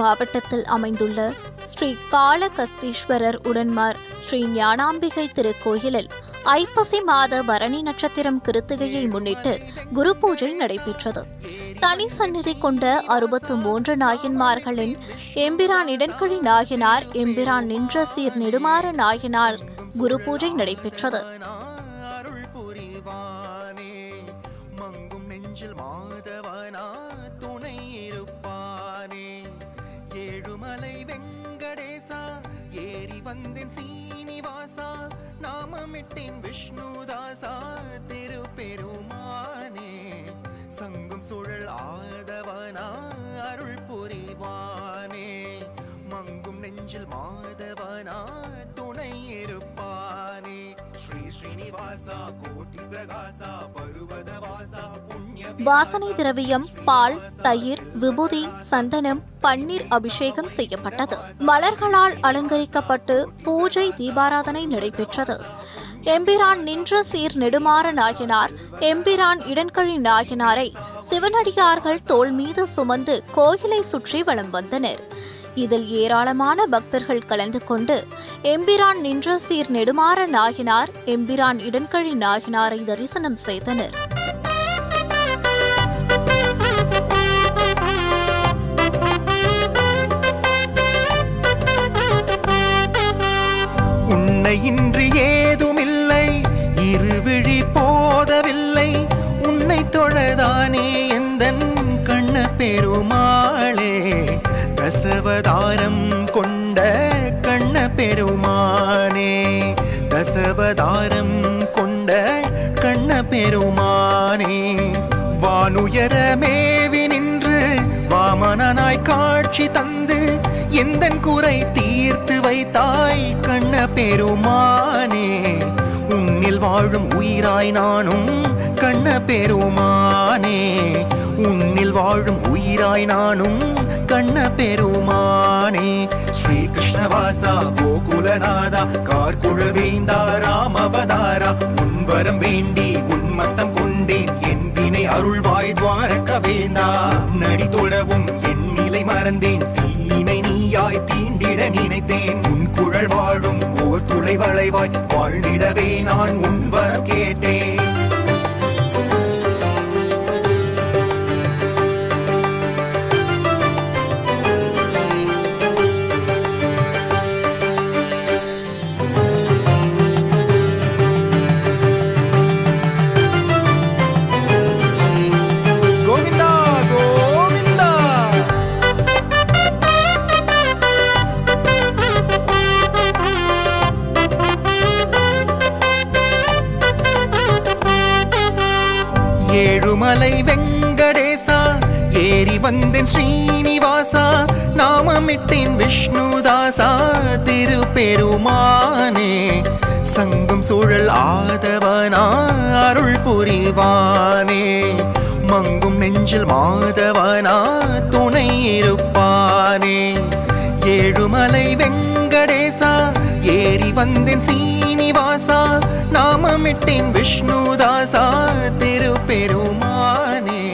மாவட்டத்தில் அமைந்துள்ள ஸ்ரீ காளகஸ்தீஸ்வரர் உடன்மார் ஸ்ரீ ஞானாம்பிகை திருக்கோயிலில் ஐப்பசி மாத பரணி நட்சத்திரம் கிருத்திகையை முன்னிட்டு குரு பூஜை நடைபெற்றது தனி சந்நிதி கொண்ட அறுபத்து மூன்று நாயன்மார்களின் எம்பிரான் இடன்கழி நாயனார் எம்பிரான் நின்ற சீர் நெடுமாற நாயனார் குரு பூஜை நடைபெற்றது அருள் புரிவானே மங்கும் நெஞ்சில் மாதவனா துணை இருப்பானே ஏழுமலை வெங்கடேசா ஏறி வந்தேன் சீனிவாசா நாமமிட்டேன் விஷ்ணுதாசா திருப்பெருமானே சங்கும் சுழல் ஆதவனா அருள் புரிவானே மங்கும் நெஞ்சில் மாதவனா துணை இருப்பானே ஸ்ரீ ஸ்ரீனிவாசா கோட்டி பிரகாசா பருவத வாசா புண்ணிய வாசனை திரவியம் பால் தயிர் விபூதி சந்தனம் பன்னீர் அபிஷேகம் செய்யப்பட்டது மலர்களால் அலங்கரிக்கப்பட்டு பூஜை தீபாராதனை நடைபெற்றது எம்பிரான் நின்ற சீர் நெடுமாற நாயனார் எம்பிரான் இடன்கழி நாயனாரை சிவனடியார்கள் தோள் மீது சுமந்து கோயிலை சுற்றி வலம் வந்தனர் இதில் ஏராளமான பக்தர்கள் கலந்து கொண்டு எம்பிரான் நின்ற சீர் நெடுமாற நாயனார் எம்பிரான் இடன்கழி நாயனாரை தரிசனம் செய்தனர் உன்னை இன்றி ஏதுமில்லை இருவிழி போதவில்லை உன்னை தொழதானே எந்தன் கண்ண பெருமாளே தசவதாரம் கொண்ட கண்ண பெருமானே தசவதாரம் கொண்ட கண்ண பெருமானே வானுயர மேவி நின்று வாமனனாய் காட்சி தந்து எந்தன் குறை தீர்த்து வைத்தாய் கண்ண பெருமானே உன்னில் வாழும் உயிராய் நானும் கண்ண பெருமானே உன்னில் வாழும் உயிராய் நானும் கண்ண பெருமானே ஸ்ரீ கிருஷ்ணவாசா கோகுலநாதா கார்குழல் வேந்தா ராமவதாரா உன்வரம் வேண்டி உன்மத்தம் கொண்டேன் என் வினை அருள்வாய் துவாரக வேந்தா நடி தொழவும் என் நிலை மறந்தேன் தீனை நீயாய் தீண்டிட நினைத்தேன் உன் குழல் வாழும் ஓர் துளை வளைவாய் வாழ்ந்திடவே நான் உன் வரம் கேட்டேன் கோவிந்தா கோவிந்தா ஏழுமலை வெங்கடேசா ஏறி வந்தேன் ஸ்ரீனிவாசா நாமமிட்டேன் விஷ்ணுதாசா திருப்பெருமானே சங்கம் சூழல் ஆதவனா அருள் புரிவானே மங்கும் நெஞ்சில் மாதவனா துணை இருப்பானே ஏழுமலை வெங்கடேசா ஏறி வந்தேன் சீனிவாசா நாமமிட்டேன் விஷ்ணுதாசா திருப்பெருமானே